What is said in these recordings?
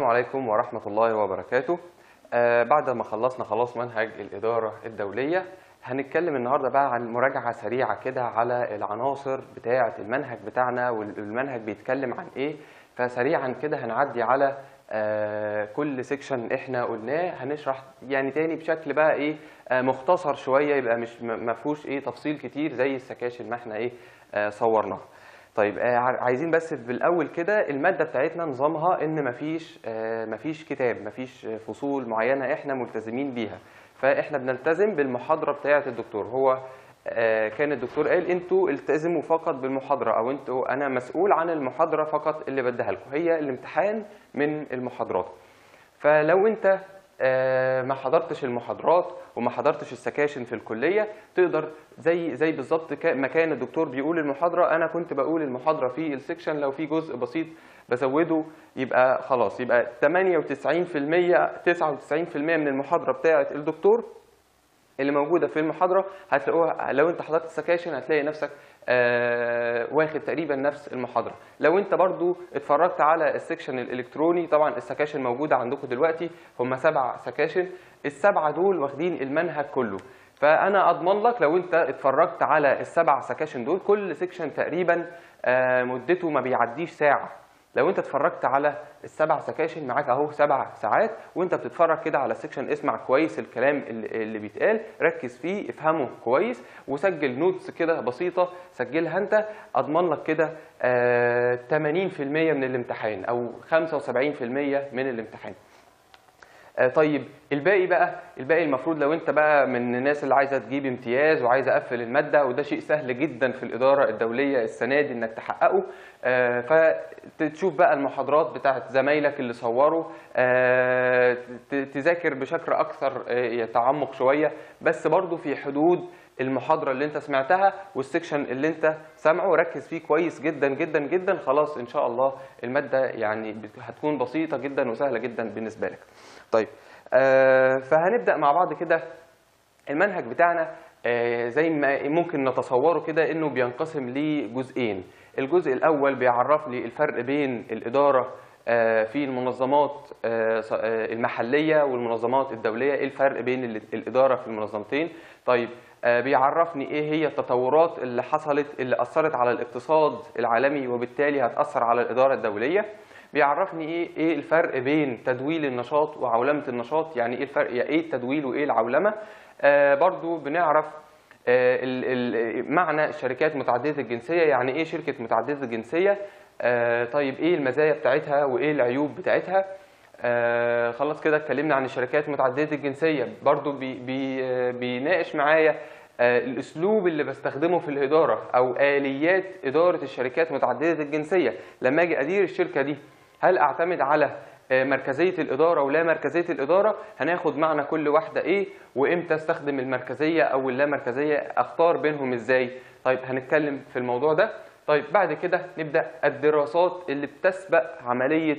السلام عليكم ورحمة الله وبركاته آه بعد ما خلصنا خلاص منهج الإدارة الدولية هنتكلم النهاردة بقى عن مراجعة سريعة كده على العناصر بتاعة المنهج بتاعنا والمنهج بيتكلم عن إيه فسريعا كده هنعدي على آه كل سيكشن احنا قلناه هنشرح يعني تاني بشكل بقى ايه آه مختصر شويه يبقى مش ما فيهوش ايه تفصيل كتير زي السكاشن ما احنا ايه آه صورناها طيب آه عايزين بس بالاول كده الماده بتاعتنا نظامها ان مفيش آه مفيش كتاب مفيش فصول معينه احنا ملتزمين بيها فاحنا بنلتزم بالمحاضره بتاعه الدكتور هو آه كان الدكتور قال انتوا التزموا فقط بالمحاضره او انتوا انا مسؤول عن المحاضره فقط اللي بديها لكم هي الامتحان من المحاضرات فلو انت ما حضرتش المحاضرات وما حضرتش السكاشن في الكليه تقدر زي زي بالظبط ما كان الدكتور بيقول المحاضره انا كنت بقول المحاضره في السكشن لو في جزء بسيط بزوده يبقى خلاص يبقى 98% 99% من المحاضره بتاعه الدكتور اللي موجوده في المحاضره هتلاقوها لو انت حضرت السكاشن هتلاقي نفسك آه واخد تقريبا نفس المحاضره لو انت برضو اتفرجت على السكشن الالكتروني طبعا السكاشن موجوده عندكم دلوقتي هم سبع سكاشن السبعه دول واخدين المنهج كله فانا اضمن لك لو انت اتفرجت على السبع سكاشن دول كل سكشن تقريبا آه مدته ما بيعديش ساعه لو انت اتفرجت على السبع سكاشن معاك اهو سبع ساعات وانت بتتفرج كده على السكشن اسمع كويس الكلام اللي, اللي بيتقال ركز فيه افهمه كويس وسجل نوتس كده بسيطه سجلها انت اضمن لك كده آه 80% من الامتحان او 75% من الامتحان آه طيب الباقي بقى الباقي المفروض لو انت بقى من الناس اللي عايزه تجيب امتياز وعايزه اقفل الماده وده شيء سهل جدا في الاداره الدوليه السنه دي انك تحققه آه فتشوف بقى المحاضرات بتاعت زمايلك اللي صوروا آه تذاكر بشكل اكثر تعمق شويه بس برضو في حدود المحاضرة اللي انت سمعتها والسكشن اللي انت سامعه ركز فيه كويس جدا جدا جدا خلاص ان شاء الله المادة يعني هتكون بسيطة جدا وسهلة جدا بالنسبة لك طيب آه فهنبدأ مع بعض كده المنهج بتاعنا آه زي ما ممكن نتصوره كده انه بينقسم لجزئين الجزء الاول بيعرف لي الفرق بين الاداره آه في المنظمات المحليه والمنظمات الدوليه ايه الفرق بين الاداره في المنظمتين طيب بيعرفني ايه هي التطورات اللي حصلت اللي اثرت على الاقتصاد العالمي وبالتالي هتاثر على الاداره الدوليه بيعرفني ايه ايه الفرق بين تدويل النشاط وعولمه النشاط يعني ايه الفرق ايه التدويل وايه العولمه آه برضو بنعرف آه ال ال معنى الشركات متعدده الجنسيه يعني ايه شركه متعدده الجنسيه آه طيب ايه المزايا بتاعتها وايه العيوب بتاعتها آه خلاص كده اتكلمنا عن الشركات متعدده الجنسيه برضو بي بي آه بيناقش معايا آه الاسلوب اللي بستخدمه في الاداره او اليات اداره الشركات متعدده الجنسيه لما اجي ادير الشركه دي هل اعتمد على مركزيه الاداره ولا مركزيه الاداره هناخد معنى كل واحده ايه وامتى استخدم المركزيه او اللامركزيه اختار بينهم ازاي طيب هنتكلم في الموضوع ده طيب بعد كده نبدا الدراسات اللي بتسبق عمليه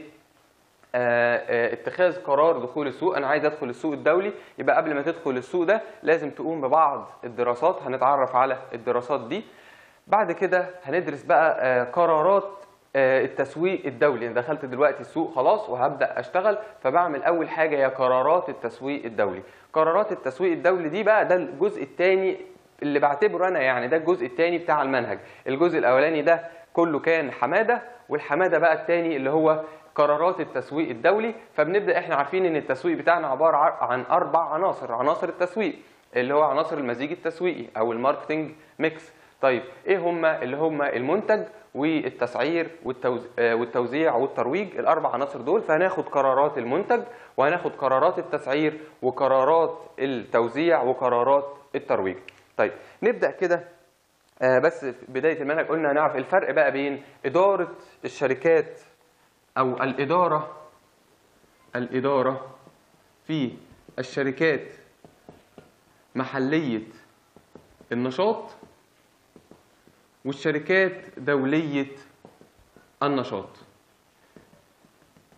اتخاذ قرار دخول السوق انا عايز ادخل السوق الدولي يبقى قبل ما تدخل السوق ده لازم تقوم ببعض الدراسات هنتعرف على الدراسات دي بعد كده هندرس بقى قرارات التسويق الدولي انا دخلت دلوقتي السوق خلاص وهبدا اشتغل فبعمل اول حاجه هي قرارات التسويق الدولي قرارات التسويق الدولي دي بقى ده الجزء الثاني اللي بعتبره انا يعني ده الجزء الثاني بتاع المنهج الجزء الاولاني ده كله كان حماده والحماده بقى الثاني اللي هو قرارات التسويق الدولي فبنبدا احنا عارفين ان التسويق بتاعنا عباره عن اربع عناصر عناصر التسويق اللي هو عناصر المزيج التسويقي او الماركتنج ميكس طيب ايه هم اللي هم المنتج والتسعير والتوزيع والترويج الاربع عناصر دول فهناخد قرارات المنتج وهناخد قرارات التسعير وقرارات التوزيع وقرارات الترويج طيب نبدا كده بس في بدايه المنهج قلنا هنعرف الفرق بقى بين اداره الشركات او الاداره الاداره في الشركات محليه النشاط والشركات دولية النشاط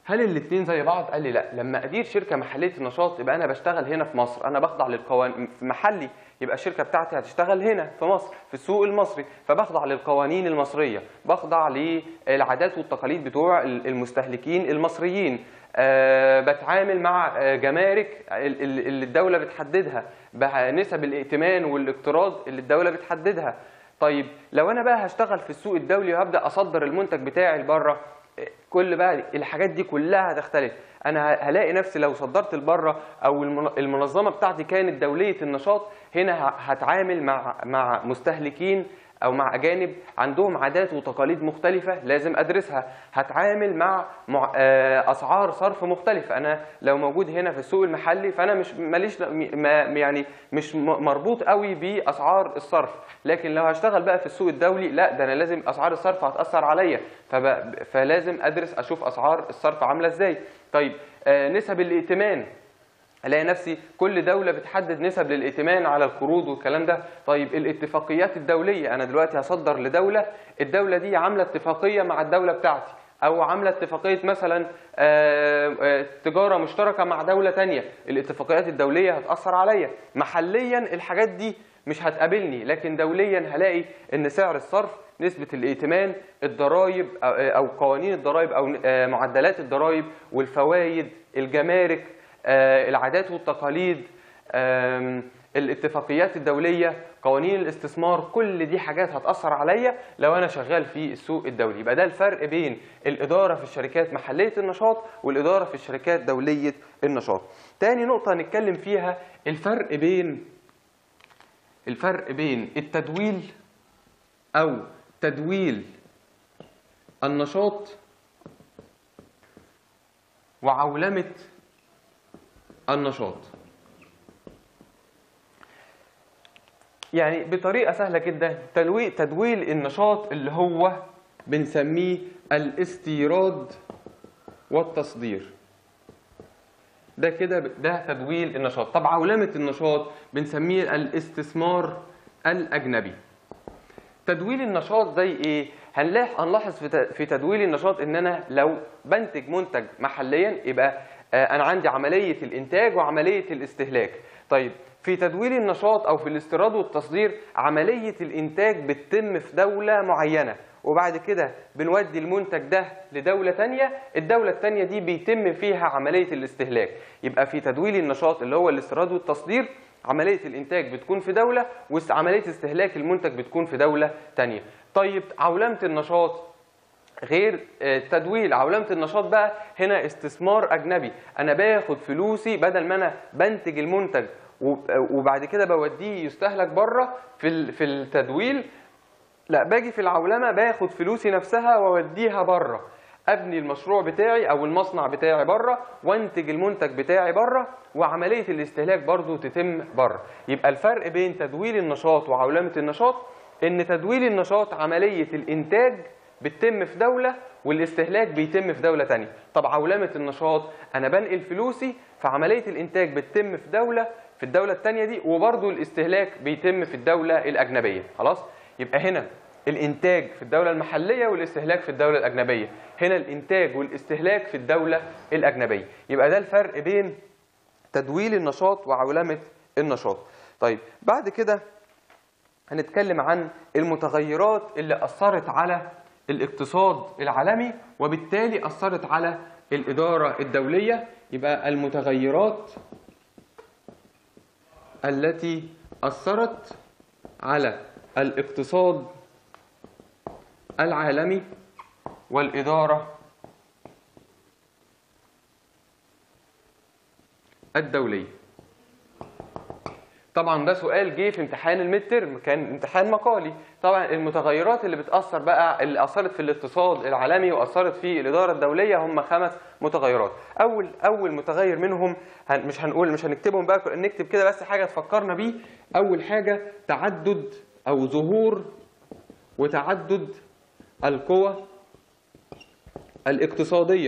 هل الاثنين زي بعض؟ قال لي لا، لما ادير شركه محليه النشاط يبقى انا بشتغل هنا في مصر، انا بخضع للقوانين في محلي يبقى الشركه بتاعتي هتشتغل هنا في مصر في السوق المصري، فبخضع للقوانين المصريه، بخضع للعادات والتقاليد بتوع المستهلكين المصريين، أه بتعامل مع آه، جمارك ال- ال- اللي الدوله بتحددها، بح- نسب الائتمان والاقتراض اللي الدوله بتحددها. طيب لو انا بقى هشتغل في السوق الدولي وهبدا اصدر المنتج بتاعي لبره كل بقى الحاجات دي كلها هتختلف انا هلاقي نفسي لو صدرت لبره او المن- المنظمه بتاعتي كانت دوليه النشاط هنا ه- هتعامل مع مع مستهلكين او مع اجانب عندهم عادات وتقاليد مختلفه لازم ادرسها هتعامل مع مع- آه، اسعار صرف مختلفه انا لو موجود هنا في السوق المحلي فانا مش ماليش ما يعني مش م- مربوط قوي باسعار الصرف لكن لو هشتغل بقى في السوق الدولي لا ده انا لازم اسعار الصرف هتاثر عليا فب- فلازم ادرس اشوف اسعار الصرف عامله ازاي طيب آه، نسب الائتمان الاقي نفسي كل دوله بتحدد نسب للائتمان على القروض والكلام ده طيب الاتفاقيات الدوليه انا دلوقتي هصدر لدوله الدوله دي عامله اتفاقيه مع الدوله بتاعتي او عامله اتفاقيه مثلا آه، آه، تجاره مشتركه مع دوله تانية الاتفاقيات الدوليه هتاثر عليا محليا الحاجات دي مش هتقابلني لكن دوليا هلاقي ان سعر الصرف نسبة الائتمان الضرائب أو- أو قوانين الضرائب أو آه، معدلات الضرائب والفوائد الجمارك آه، العادات والتقاليد آم، الاتفاقيات الدولية قوانين الاستثمار كل دي حاجات هتأثر عليا لو أنا شغال في السوق الدولي يبقى ده الفرق بين الإدارة في الشركات محلية النشاط والإدارة في الشركات دولية النشاط تاني نقطة هنتكلم فيها الفرق بين الفرق بين التدويل أو تدويل النشاط وعولمة النشاط يعني بطريقة سهلة جدا تلوي- تدويل النشاط اللي هو بنسميه الاستيراد والتصدير ده كده ب- ده تدويل النشاط طب عولمة النشاط بنسميه الاستثمار الأجنبي تدويل النشاط زي ايه؟ هنلاح- هنلاحظ في ت- في تدويل النشاط ان انا لو بنتج منتج محليا يبقى آه، انا عندي عمليه الانتاج وعمليه الاستهلاك. طيب في تدويل النشاط او في الاستيراد والتصدير عمليه الانتاج بتتم في دوله معينه وبعد كده بنودي المنتج ده لدوله تانية، الدوله التانية دي بيتم فيها عمليه الاستهلاك. يبقى في تدويل النشاط اللي هو الاستيراد والتصدير عملية الإنتاج بتكون في دولة وعملية استهلاك المنتج بتكون في دولة تانية طيب عولمة النشاط غير آه، تدويل عولمة النشاط بقى هنا استثمار أجنبي أنا باخد فلوسي بدل ما أنا بنتج المنتج وب- وبعد كده بوديه يستهلك بره في ال- في التدويل لا باجي في العولمه باخد فلوسي نفسها واوديها بره ابني المشروع بتاعي او المصنع بتاعي بره وانتج المنتج بتاعي بره وعمليه الاستهلاك برضو تتم بره يبقى الفرق بين تدويل النشاط وعولمه النشاط ان تدويل النشاط عمليه الانتاج بتتم في دوله والاستهلاك بيتم في دوله تانية طب عولمه النشاط انا بنقل فلوسي فعمليه الانتاج بتتم في دوله في الدوله التانية دي وبرضو الاستهلاك بيتم في الدوله الاجنبيه خلاص يبقى هنا الانتاج في الدوله المحليه والاستهلاك في الدوله الاجنبيه هنا الانتاج والاستهلاك في الدوله الاجنبيه يبقى ده الفرق بين تدويل النشاط وعولمه النشاط طيب بعد كده هنتكلم عن المتغيرات اللي اثرت على الاقتصاد العالمي وبالتالي اثرت على الاداره الدوليه يبقى المتغيرات التي اثرت على الاقتصاد العالمي والإدارة الدولية طبعا ده سؤال جه في امتحان الميد ترم كان امتحان مقالي طبعا المتغيرات اللي بتاثر بقى اللي اثرت في الاقتصاد العالمي واثرت في الاداره الدوليه هم خمس متغيرات اول اول متغير منهم هن مش هنقول مش هنكتبهم بقى نكتب كده بس حاجه تفكرنا بيه اول حاجه تعدد او ظهور وتعدد القوى الاقتصاديه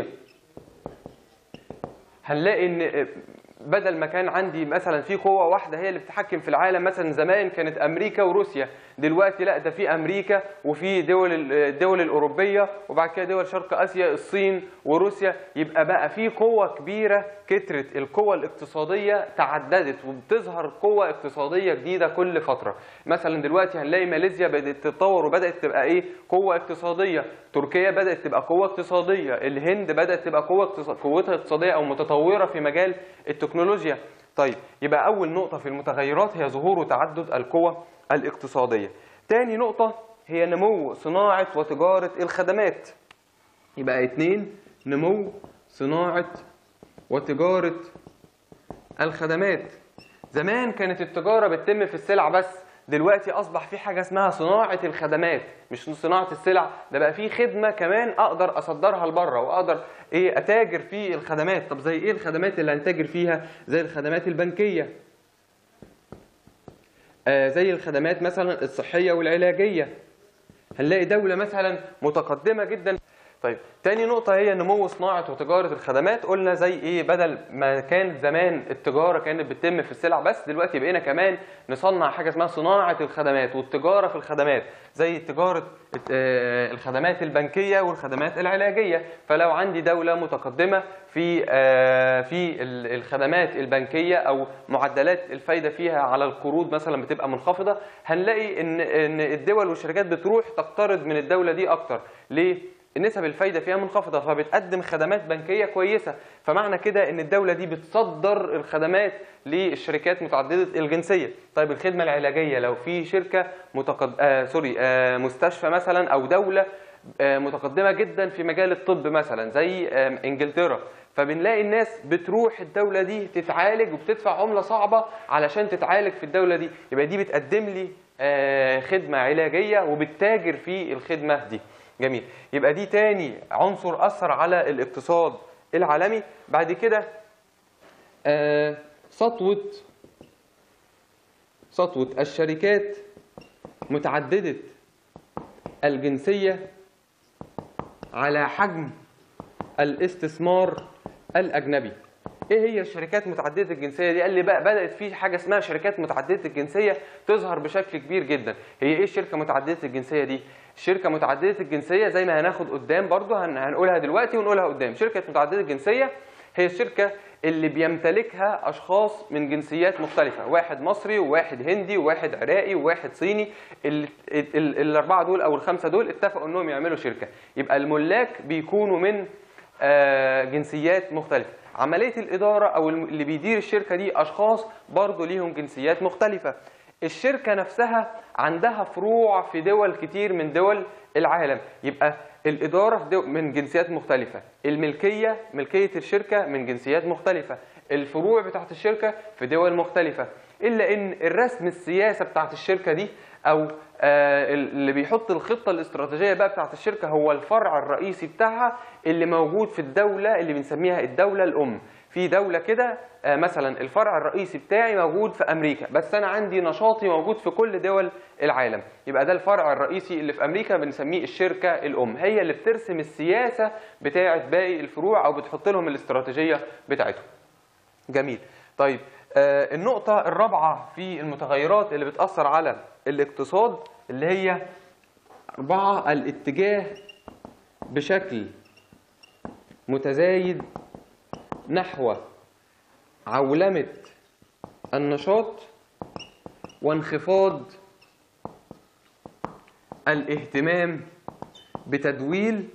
هنلاقي ان بدل ما كان عندي مثلا في قوه واحده هي اللي بتتحكم في العالم مثلا زمان كانت امريكا وروسيا دلوقتي لا ده في امريكا وفي دول الدول الاوروبيه وبعد كده دول شرق اسيا الصين وروسيا يبقى بقى في قوه كبيره كترت القوة الاقتصادية تعددت وبتظهر قوة اقتصادية جديدة كل فترة مثلا دلوقتي هنلاقي ماليزيا بدأت تتطور وبدأت تبقى ايه قوة اقتصادية تركيا بدأت تبقى قوة اقتصادية الهند بدأت تبقى قوة اقتصاد... قوتها اقتصادية أو متطورة في مجال التكنولوجيا طيب يبقى أول نقطة في المتغيرات هي ظهور وتعدد القوى الاقتصادية تاني نقطة هي نمو صناعة وتجارة الخدمات يبقى اتنين نمو صناعة وتجارة الخدمات زمان كانت التجارة بتتم في السلع بس دلوقتي أصبح في حاجة اسمها صناعة الخدمات مش صناعة السلع ده بقى في خدمة كمان أقدر أصدرها لبره وأقدر إيه أتاجر في الخدمات طب زي إيه الخدمات اللي هنتاجر فيها زي الخدمات البنكية آه زي الخدمات مثلا الصحية والعلاجية هنلاقي دولة مثلا متقدمة جدا طيب تاني نقطة هي نمو صناعة وتجارة الخدمات قلنا زي ايه بدل ما كان زمان التجارة كانت بتتم في السلع بس دلوقتي بقينا كمان نصنع حاجة اسمها صناعة الخدمات والتجارة في الخدمات زي تجارة آه، الخدمات البنكية والخدمات العلاجية فلو عندي دولة متقدمة في آه، في ال- الخدمات البنكية أو معدلات الفايدة فيها على القروض مثلا بتبقى منخفضة هنلاقي إن إن الدول والشركات بتروح تقترض من الدولة دي أكتر ليه؟ نسب الفايده فيها منخفضه فبتقدم خدمات بنكيه كويسه فمعنى كده ان الدوله دي بتصدر الخدمات للشركات متعدده الجنسيه طيب الخدمه العلاجيه لو في شركه متقد... آه سوري آه مستشفى مثلا او دوله آه متقدمه جدا في مجال الطب مثلا زي آه انجلترا فبنلاقي الناس بتروح الدولة دي تتعالج وبتدفع عملة صعبة علشان تتعالج في الدولة دي يبقى دي بتقدم لي آه، خدمة علاجية وبتتاجر في الخدمة دي جميل يبقى دي تاني عنصر أثر على الاقتصاد العالمي بعد كده آه، سطوة سطوة الشركات متعددة الجنسية على حجم الاستثمار الأجنبي ايه هي الشركات متعدده الجنسيه دي قال لي بقى بدات في حاجه اسمها شركات متعدده الجنسيه تظهر بشكل كبير جدا هي ايه الشركه متعدده الجنسيه دي الشركه متعدده الجنسيه زي ما هناخد قدام برضو هن- هنقولها دلوقتي ونقولها قدام شركه متعدده الجنسيه هي الشركه اللي بيمتلكها اشخاص من جنسيات مختلفه واحد مصري وواحد هندي وواحد عراقي وواحد صيني ال- ال- ال- الاربعه دول او الخمسه دول اتفقوا انهم يعملوا شركه يبقى الملاك بيكونوا من آه، جنسيات مختلفة عملية الإدارة أو الم- اللي بيدير الشركة دي أشخاص برضو ليهم جنسيات مختلفة الشركة نفسها عندها فروع في دول كتير من دول العالم يبقى الإدارة في دو من جنسيات مختلفة الملكية ملكية الشركة من جنسيات مختلفة الفروع بتاعت الشركة في دول مختلفة إلا إن الرسم السياسة بتاعت الشركة دي أو آه، اللي بيحط الخطة الاستراتيجية بقى بتاعت الشركة هو الفرع الرئيسي بتاعها اللي موجود في الدولة اللي بنسميها الدولة الأم في دولة كده آه، مثلا الفرع الرئيسي بتاعي موجود في أمريكا بس أنا عندي نشاطي موجود في كل دول العالم يبقى ده الفرع الرئيسي اللي في أمريكا بنسميه الشركة الأم هي اللي بترسم السياسة بتاعت باقي الفروع أو بتحط لهم الاستراتيجية بتاعتهم جميل طيب آه، النقطة الرابعة في المتغيرات اللي بتأثر على الاقتصاد اللي هي أربعة الاتجاه بشكل متزايد نحو عولمة النشاط وانخفاض الاهتمام بتدويل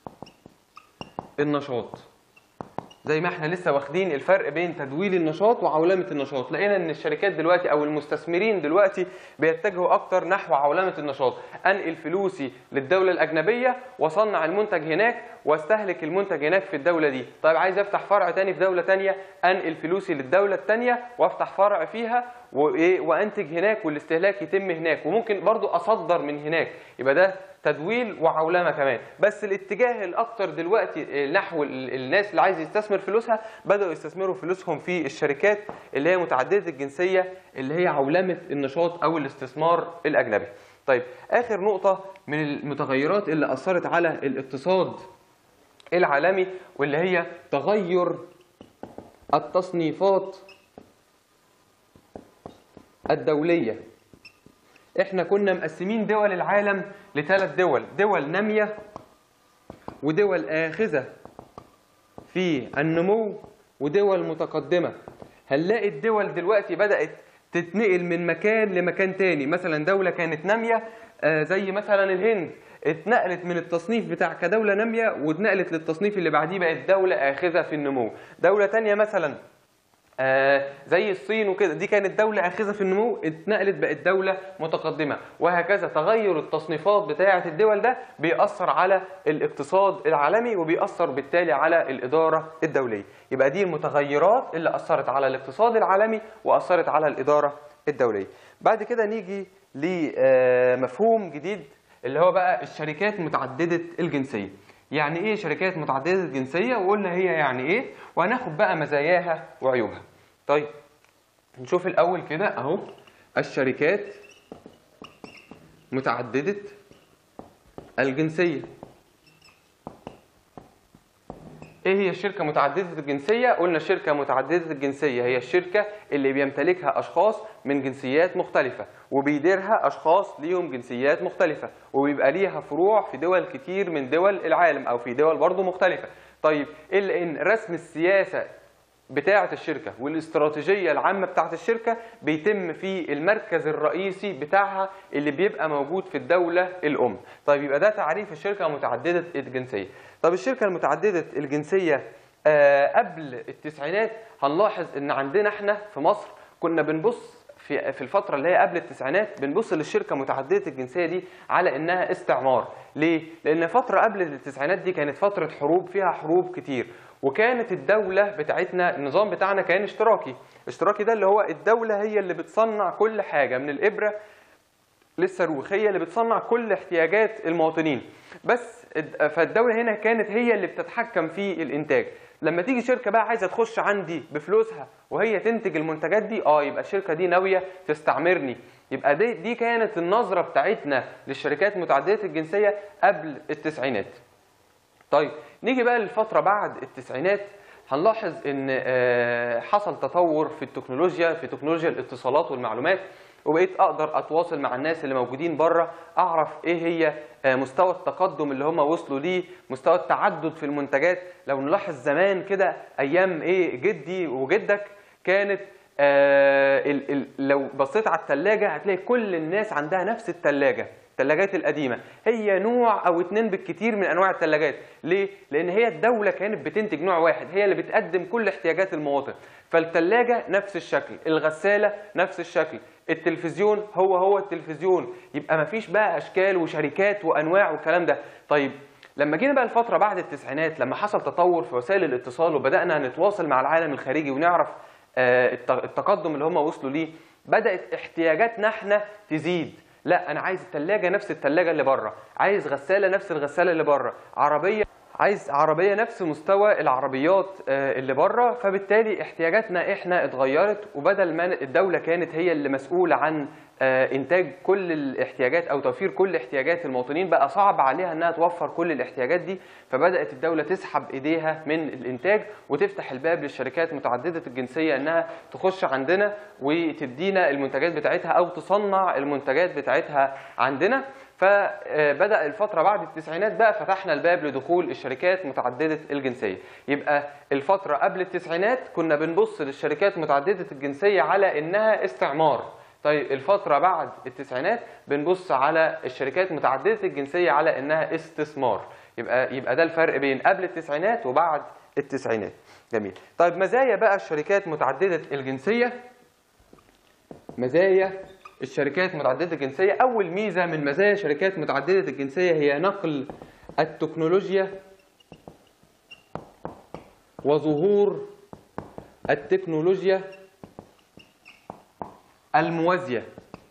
النشاط زي ما احنا لسه واخدين الفرق بين تدويل النشاط وعولمه النشاط لقينا ان الشركات دلوقتي او المستثمرين دلوقتي بيتجهوا اكتر نحو عولمه النشاط انقل فلوسي للدوله الاجنبيه واصنع المنتج هناك واستهلك المنتج هناك في الدوله دي طيب عايز افتح فرع تاني في دوله تانية انقل فلوسي للدوله التانية وافتح فرع فيها وايه وانتج هناك والاستهلاك يتم هناك وممكن برضو اصدر من هناك يبقى ده تدويل وعولمه كمان بس الاتجاه الاكتر دلوقتي نحو ال- الناس اللي عايز يستثمر فلوسها بداوا يستثمروا فلوسهم في الشركات اللي هي متعدده الجنسيه اللي هي عولمه النشاط او الاستثمار الاجنبي طيب اخر نقطه من المتغيرات اللي اثرت على الاقتصاد العالمي واللي هي تغير التصنيفات الدوليه احنا كنا مقسمين دول العالم لثلاث دول دول نامية ودول آخذة في النمو ودول متقدمة هنلاقي الدول دلوقتي بدأت تتنقل من مكان لمكان تاني مثلا دولة كانت نامية آه، زي مثلا الهند اتنقلت من التصنيف بتاع كدولة نامية واتنقلت للتصنيف اللي بعديه بقت دولة آخذة في النمو دولة تانية مثلا آه، زي الصين وكده دي كانت دولة آخذة في النمو اتنقلت بقت دولة متقدمة وهكذا تغير التصنيفات بتاعة الدول ده بيأثر على الاقتصاد العالمي وبيأثر بالتالي على الإدارة الدولية يبقى دي المتغيرات اللي أثرت على الاقتصاد العالمي وأثرت على الإدارة الدولية بعد كده نيجي لمفهوم جديد اللي هو بقى الشركات متعددة الجنسية يعني ايه شركات متعددة الجنسية وقلنا هي يعني ايه وهناخد بقى مزاياها وعيوبها طيب نشوف الأول كده أهو الشركات متعددة الجنسية ايه هي الشركة متعددة الجنسية؟ قلنا شركة متعددة الجنسية هي الشركة اللي بيمتلكها أشخاص من جنسيات مختلفة وبيديرها أشخاص ليهم جنسيات مختلفة وبيبقى ليها فروع في دول كتير من دول العالم أو في دول برضه مختلفة طيب إلا إن رسم السياسة بتاعة الشركة والاستراتيجية العامة بتاعة الشركة بيتم في المركز الرئيسي بتاعها اللي بيبقى موجود في الدولة الأم طيب يبقى ده تعريف الشركة متعددة الجنسية طب الشركة المتعددة الجنسية آه قبل التسعينات هنلاحظ ان عندنا احنا في مصر كنا بنبص في في الفترة اللي هي قبل التسعينات بنبص للشركة متعددة الجنسية دي على إنها استعمار، ليه؟ لأن فترة قبل التسعينات دي كانت فترة حروب فيها حروب كتير، وكانت الدولة بتاعتنا النظام بتاعنا كان اشتراكي، اشتراكي ده اللي هو الدولة هي اللي بتصنع كل حاجة من الإبرة للصاروخ هي اللي بتصنع كل احتياجات المواطنين بس الد- فالدولة هنا كانت هي اللي بتتحكم في الإنتاج لما تيجي شركة بقى عايزة تخش عندي بفلوسها وهي تنتج المنتجات دي اه يبقى الشركة دي ناوية تستعمرني يبقى دي, دي كانت النظرة بتاعتنا للشركات متعددة الجنسية قبل التسعينات طيب نيجي بقى للفترة بعد التسعينات هنلاحظ ان آه، حصل تطور في التكنولوجيا في تكنولوجيا الاتصالات والمعلومات وبقيت اقدر اتواصل مع الناس اللي موجودين بره اعرف ايه هي آه، مستوى التقدم اللي هم وصلوا ليه مستوى التعدد في المنتجات لو نلاحظ زمان كده ايام ايه جدي وجدك كانت آه ال ال لو بصيت على الثلاجه هتلاقي كل الناس عندها نفس الثلاجه الثلاجات القديمه هي نوع او اتنين بالكتير من انواع الثلاجات ليه لان هي الدوله كانت بتنتج نوع واحد هي اللي بتقدم كل احتياجات المواطن فالثلاجه نفس الشكل الغساله نفس الشكل التلفزيون هو هو التلفزيون يبقى مفيش بقى اشكال وشركات وانواع والكلام ده طيب لما جينا بقى الفترة بعد التسعينات لما حصل تطور في وسائل الاتصال وبدأنا نتواصل مع العالم الخارجي ونعرف آه، الت- التقدم اللي هم وصلوا ليه بدأت احتياجاتنا احنا تزيد لا انا عايز الثلاجة نفس الثلاجة اللي بره عايز غسالة نفس الغسالة اللي بره عربية عايز عربية نفس مستوى العربيات آه، اللي بره فبالتالي احتياجاتنا احنا اتغيرت وبدل ما الدولة كانت هي اللي مسؤولة عن آه، انتاج كل الاحتياجات او توفير كل احتياجات المواطنين بقى صعب عليها انها توفر كل الاحتياجات دي فبدات الدوله تسحب ايديها من الانتاج وتفتح الباب للشركات متعدده الجنسيه انها تخش عندنا وتدينا المنتجات بتاعتها او تصنع المنتجات بتاعتها عندنا فبدا الفتره بعد التسعينات بقى فتحنا الباب لدخول الشركات متعدده الجنسيه يبقى الفتره قبل التسعينات كنا بنبص للشركات متعدده الجنسيه على انها استعمار طيب الفترة بعد التسعينات بنبص على الشركات متعددة الجنسية على إنها استثمار يبقى يبقى ده الفرق بين قبل التسعينات وبعد التسعينات جميل طيب مزايا بقى الشركات متعددة الجنسية مزايا الشركات متعددة الجنسية أول ميزة من مزايا شركات متعددة الجنسية هي نقل التكنولوجيا وظهور التكنولوجيا الموازية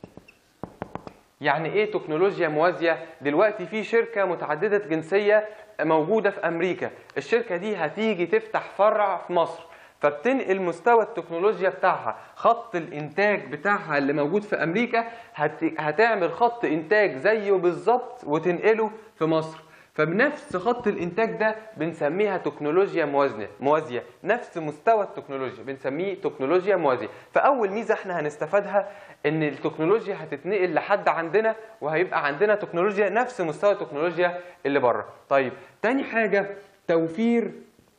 يعني ايه تكنولوجيا موازية؟ دلوقتي في شركة متعددة جنسية موجودة في أمريكا الشركة دي هتيجي تفتح فرع في مصر فبتنقل مستوى التكنولوجيا بتاعها خط الإنتاج بتاعها اللي موجود في أمريكا هت... هتعمل خط إنتاج زيه بالظبط وتنقله في مصر فبنفس خط الانتاج ده بنسميها تكنولوجيا موازنه موازيه نفس مستوى التكنولوجيا بنسميه تكنولوجيا موازيه فاول ميزه احنا هنستفادها ان التكنولوجيا هتتنقل لحد عندنا وهيبقى عندنا تكنولوجيا نفس مستوى التكنولوجيا اللي بره طيب تاني حاجه توفير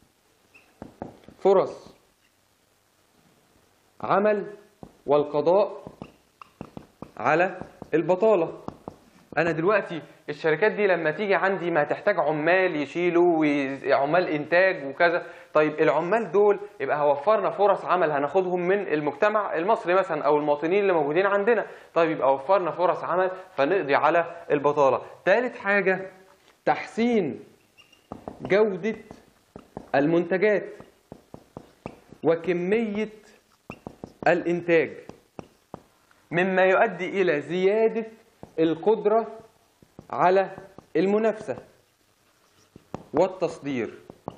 فرص عمل والقضاء على البطاله انا دلوقتي الشركات دي لما تيجي عندي ما هتحتاج عمال يشيلوا وعمال انتاج وكذا طيب العمال دول يبقى هوفرنا فرص عمل هناخدهم من المجتمع المصري مثلا او المواطنين اللي موجودين عندنا طيب يبقى وفرنا فرص عمل فنقضي على البطاله ثالث حاجه تحسين جوده المنتجات وكميه الانتاج مما يؤدي الى زياده القدره على المنافسه والتصدير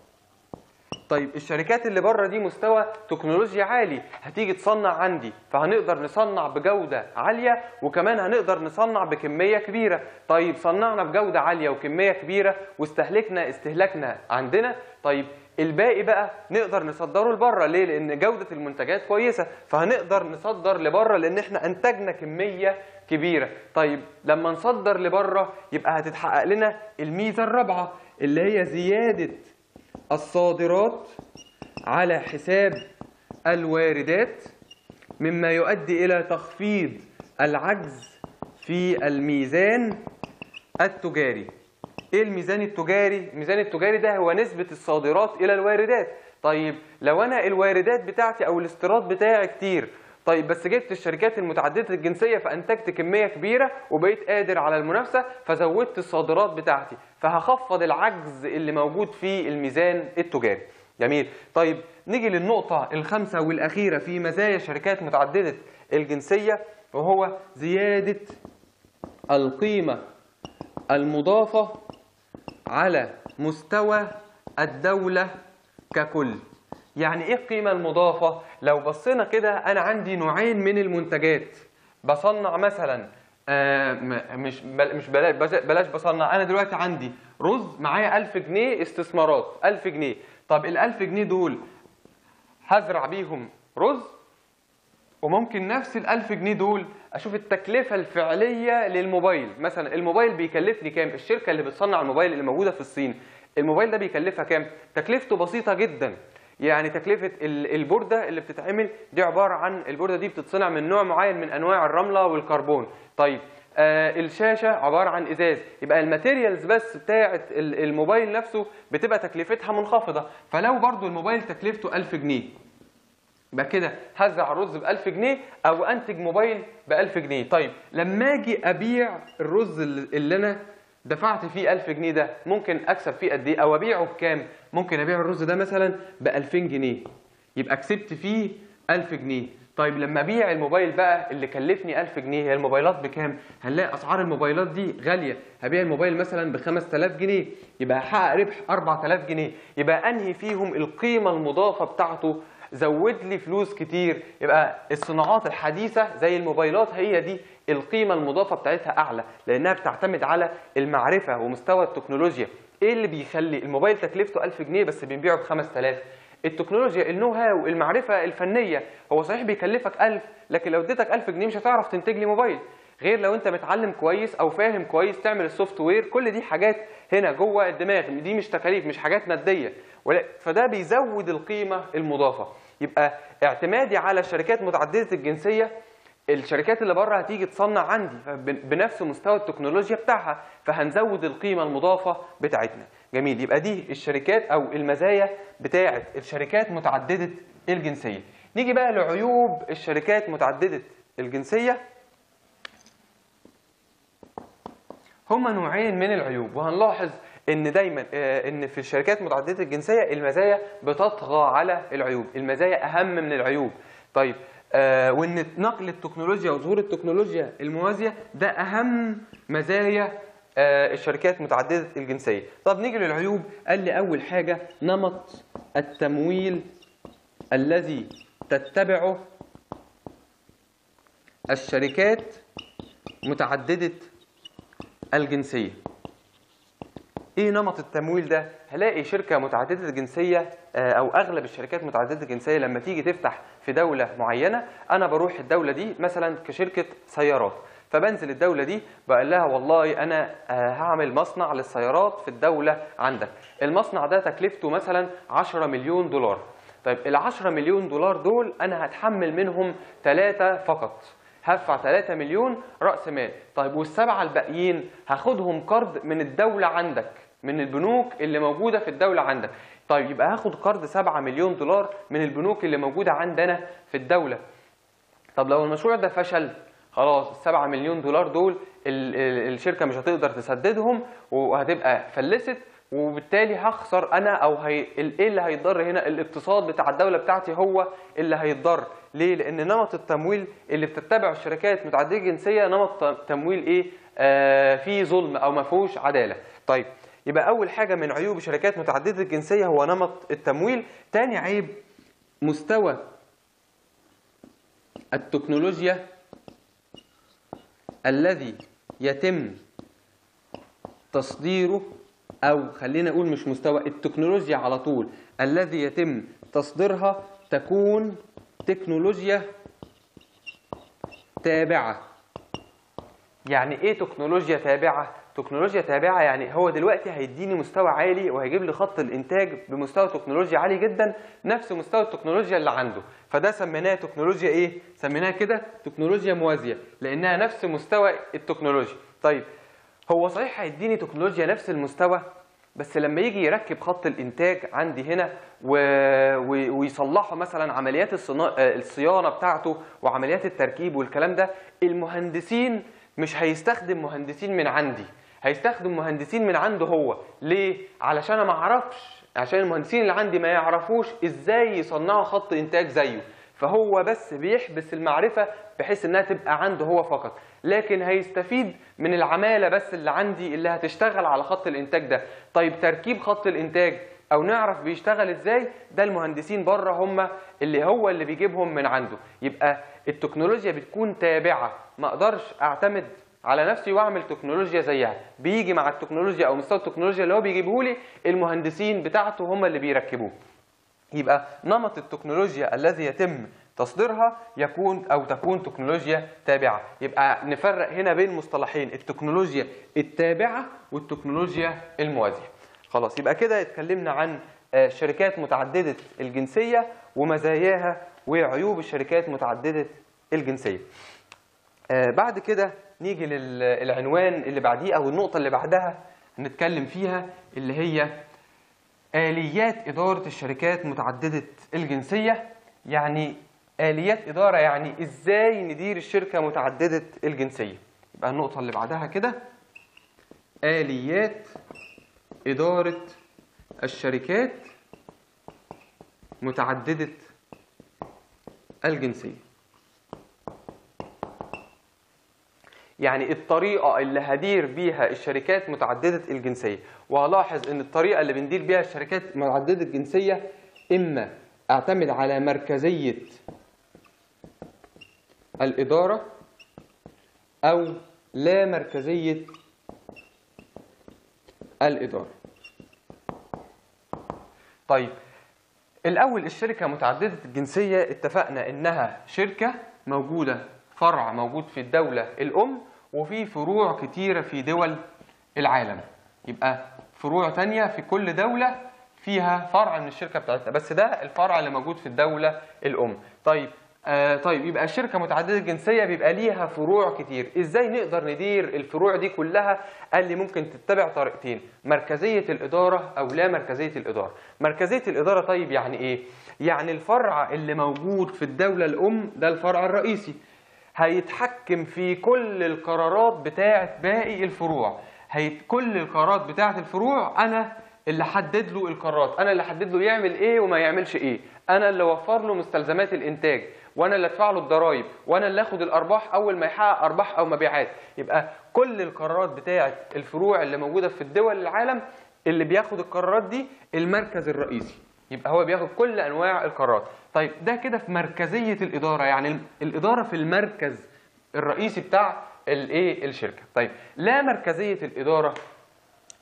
طيب الشركات اللي بره دي مستوى تكنولوجيا عالي هتيجي تصنع عندي فهنقدر نصنع بجودة عالية وكمان هنقدر نصنع بكمية كبيرة طيب صنعنا بجودة عالية وكمية كبيرة واستهلكنا استهلاكنا عندنا طيب الباقي بقى نقدر نصدره لبره ليه لان جودة المنتجات كويسة فهنقدر نصدر لبره لان احنا انتجنا كمية كبيرة طيب لما نصدر لبره يبقى هتتحقق لنا الميزة الرابعة اللي هي زيادة الصادرات على حساب الواردات مما يؤدي الى تخفيض العجز في الميزان التجاري ايه الميزان التجاري الميزان التجاري ده هو نسبة الصادرات الى الواردات طيب لو انا الواردات بتاعتي او الاستيراد بتاعي كتير طيب بس جبت الشركات المتعددة الجنسية فأنتجت كمية كبيرة وبقيت قادر على المنافسة فزودت الصادرات بتاعتي فهخفض العجز اللي موجود في الميزان التجاري جميل طيب نيجي للنقطة الخامسة والأخيرة في مزايا شركات متعددة الجنسية وهو زيادة القيمة المضافة على مستوى الدولة ككل يعني ايه القيمة المضافة؟ لو بصينا كده أنا عندي نوعين من المنتجات بصنع مثلا آه م- مش بل مش بلاش بلاش بصنع أنا دلوقتي عندي رز معايا 1000 جنيه استثمارات 1000 جنيه طب ال 1000 جنيه دول هزرع بيهم رز وممكن نفس ال 1000 جنيه دول اشوف التكلفه الفعليه للموبايل مثلا الموبايل بيكلفني كام الشركه اللي بتصنع الموبايل اللي موجوده في الصين الموبايل ده بيكلفها كام تكلفته بسيطه جدا يعني تكلفه ال- البورده اللي بتتعمل دي عباره عن البورده دي بتتصنع من نوع معين من انواع الرمله والكربون طيب آه الشاشه عباره عن ازاز يبقى الماتيريالز بس بتاعه ال- الموبايل نفسه بتبقى تكلفتها منخفضه فلو برضو الموبايل تكلفته 1000 جنيه يبقى كده هزع رز ب 1000 جنيه او انتج موبايل ب 1000 جنيه طيب لما اجي ابيع الرز اللي اللي انا دفعت فيه 1000 جنيه ده ممكن اكسب فيه قد ايه او ابيعه بكام ممكن ابيع الرز ده مثلا ب 2000 جنيه يبقى كسبت فيه 1000 جنيه طيب لما ابيع الموبايل بقى اللي كلفني 1000 جنيه هي الموبايلات بكام هنلاقي اسعار الموبايلات دي غاليه هبيع الموبايل مثلا ب 5000 جنيه يبقى هحقق ربح 4000 جنيه يبقى انهي فيهم القيمه المضافه بتاعته زود لي فلوس كتير يبقى الصناعات الحديثة زي الموبايلات هي دي القيمة المضافة بتاعتها أعلى لأنها بتعتمد على المعرفة ومستوى التكنولوجيا إيه اللي بيخلي الموبايل تكلفته 1000 جنيه بس بنبيعه ب 5000 التكنولوجيا النو هاو المعرفة الفنية هو صحيح بيكلفك 1000 لكن لو اديتك 1000 جنيه مش هتعرف تنتج لي موبايل غير لو انت متعلم كويس او فاهم كويس تعمل السوفت وير كل دي حاجات هنا جوه الدماغ دي مش تكاليف مش حاجات ماديه ولا- فده بيزود القيمه المضافه يبقى اعتمادي على شركات متعدده الجنسيه الشركات اللي بره هتيجي تصنع عندي فبن- بنفس مستوى التكنولوجيا بتاعها فهنزود القيمه المضافه بتاعتنا جميل يبقى دي الشركات او المزايا بتاعه الشركات متعدده الجنسيه نيجي بقى لعيوب الشركات متعدده الجنسيه هما نوعين من العيوب وهنلاحظ ان دايما آه، ان في الشركات متعدده الجنسيه المزايا بتطغى على العيوب المزايا اهم من العيوب طيب آه، وان نقل التكنولوجيا وظهور التكنولوجيا الموازيه ده اهم مزايا آه، الشركات متعدده الجنسيه طب نيجي للعيوب قال لي اول حاجه نمط التمويل الذي تتبعه الشركات متعدده الجنسيه ايه نمط التمويل ده هلاقي شركه متعدده الجنسيه آه، او اغلب الشركات متعدده الجنسيه لما تيجي تفتح في دوله معينه انا بروح الدوله دي مثلا كشركه سيارات فبنزل الدولة دي بقول لها والله أنا آه، هعمل مصنع للسيارات في الدولة عندك المصنع ده تكلفته مثلا 10 مليون دولار طيب ال 10 مليون دولار دول أنا هتحمل منهم ثلاثة فقط هدفع 3 مليون رأس مال طيب والسبعة الباقيين هاخدهم قرض من الدولة عندك من البنوك اللي موجودة في الدولة عندك طيب يبقى هاخد قرض 7 مليون دولار من البنوك اللي موجودة عندنا في الدولة طب لو المشروع ده فشل خلاص السبعة مليون دولار دول ال- ال- الشركة مش هتقدر تسددهم وهتبقى فلست وبالتالي هخسر انا او هي ال- ايه اللي هيتضر هنا الاقتصاد بتاع الدولة بتاعتي هو اللي هيتضر ليه؟ لان نمط التمويل اللي بتتبعه الشركات متعددة الجنسية نمط ت- تمويل ايه؟ آه فيه ظلم او ما فيهوش عدالة. طيب يبقى اول حاجة من عيوب شركات متعددة الجنسية هو نمط التمويل، تاني عيب مستوى التكنولوجيا الذي يتم تصديره او خلينا نقول مش مستوى التكنولوجيا على طول الذي يتم تصديرها تكون تكنولوجيا تابعه يعني ايه تكنولوجيا تابعه تكنولوجيا تابعه يعني هو دلوقتي هيديني مستوى عالي وهيجيب لي خط الانتاج بمستوى تكنولوجيا عالي جدا نفس مستوى التكنولوجيا اللي عنده فده سميناه تكنولوجيا ايه سميناها كده تكنولوجيا موازيه لانها نفس مستوى التكنولوجيا طيب هو صحيح هيديني تكنولوجيا نفس المستوى بس لما يجي يركب خط الانتاج عندي هنا و... و... ويصلحوا مثلا عمليات الصنا... آه، الصيانه بتاعته وعمليات التركيب والكلام ده المهندسين مش هيستخدم مهندسين من عندي هيستخدم مهندسين من عنده هو ليه علشان انا ما اعرفش عشان المهندسين اللي عندي ما يعرفوش ازاي يصنعوا خط انتاج زيه فهو بس بيحبس المعرفة بحيث انها تبقى عنده هو فقط لكن هيستفيد من العمالة بس اللي عندي اللي هتشتغل على خط الانتاج ده طيب تركيب خط الانتاج او نعرف بيشتغل ازاي ده المهندسين بره هم اللي هو اللي بيجيبهم من عنده يبقى التكنولوجيا بتكون تابعة ما اقدرش اعتمد على نفسي واعمل تكنولوجيا زيها بيجي مع التكنولوجيا او مستوى التكنولوجيا اللي هو بيجيبه لي المهندسين بتاعته هم اللي بيركبوه يبقى نمط التكنولوجيا الذي يتم تصديرها يكون او تكون تكنولوجيا تابعه يبقى نفرق هنا بين مصطلحين التكنولوجيا التابعه والتكنولوجيا الموازيه خلاص يبقى كده اتكلمنا عن آه، شركات متعدده الجنسيه ومزاياها وعيوب الشركات متعدده الجنسيه آه، بعد كده نيجي للعنوان اللي بعديه او النقطه اللي بعدها نتكلم فيها اللي هي آليات إدارة الشركات متعددة الجنسية يعني آليات إدارة يعني إزاي ندير الشركة متعددة الجنسية يبقى النقطة اللي بعدها كده آليات إدارة الشركات متعددة الجنسية يعني الطريقة اللي هدير بيها الشركات متعددة الجنسية وهلاحظ ان الطريقة اللي بندير بيها الشركات متعددة الجنسية اما اعتمد على مركزية الإدارة او لا مركزية الإدارة طيب الأول الشركة متعددة الجنسية اتفقنا إنها شركة موجودة فرع موجود في الدولة الأم وفي فروع كتيرة في دول العالم يبقى فروع تانية في كل دولة فيها فرع من الشركة بتاعتنا بس ده الفرع اللي موجود في الدولة الأم طيب آه طيب يبقى الشركة متعددة الجنسية بيبقى ليها فروع كتير ازاي نقدر ندير الفروع دي كلها قال لي ممكن تتبع طريقتين مركزية الإدارة أو لا مركزية الإدارة مركزية الإدارة طيب يعني إيه؟ يعني الفرع اللي موجود في الدولة الأم ده الفرع الرئيسي هيتحكم في كل القرارات بتاعة باقي الفروع هيت كل القرارات بتاعة الفروع أنا اللي حدد له القرارات أنا اللي حدد له يعمل إيه وما يعملش إيه أنا اللي وفر له مستلزمات الإنتاج وانا اللي ادفع له الضرايب وانا اللي اخد الارباح اول ما يحقق ارباح او مبيعات يبقى كل القرارات بتاعه الفروع اللي موجوده في الدول العالم اللي بياخد القرارات دي المركز الرئيسي يبقى هو بياخد كل انواع القرارات طيب ده كده في مركزيه الاداره يعني الاداره في المركز الرئيسي بتاع الايه الشركه طيب لا مركزيه الاداره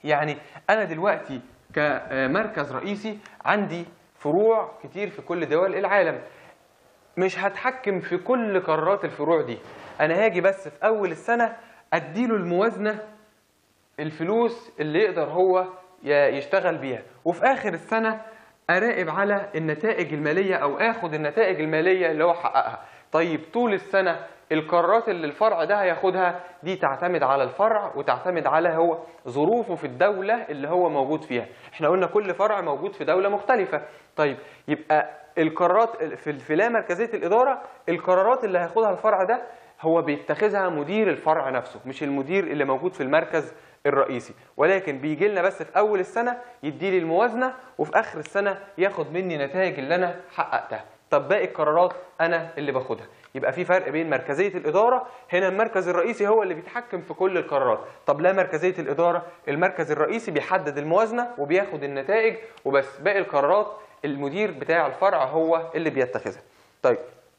يعني انا دلوقتي كمركز رئيسي عندي فروع كتير في كل دول العالم مش هتحكم في كل قرارات الفروع دي انا هاجي بس في اول السنه اديله الموازنه الفلوس اللي يقدر هو ي- يشتغل بيها وفي اخر السنه اراقب على النتائج الماليه او اخد النتائج الماليه اللي هو حققها طيب طول السنه القرارات اللي الفرع ده هياخدها دي تعتمد على الفرع وتعتمد على هو ظروفه في الدوله اللي هو موجود فيها احنا قلنا كل فرع موجود في دوله مختلفه طيب يبقى القرارات في في لا مركزيه الاداره القرارات اللي هياخدها الفرع ده هو بيتخذها مدير الفرع نفسه مش المدير اللي موجود في المركز الرئيسي ولكن بيجي لنا بس في اول السنه يدي لي الموازنه وفي اخر السنه ياخد مني نتائج اللي انا حققتها طب باقي القرارات انا اللي باخدها يبقى في فرق بين مركزيه الاداره هنا المركز الرئيسي هو اللي بيتحكم في كل القرارات طب لا مركزيه الاداره المركز الرئيسي بيحدد الموازنه وبياخد النتائج وبس باقي القرارات المدير بتاع الفرع هو اللي بيتخذها طيب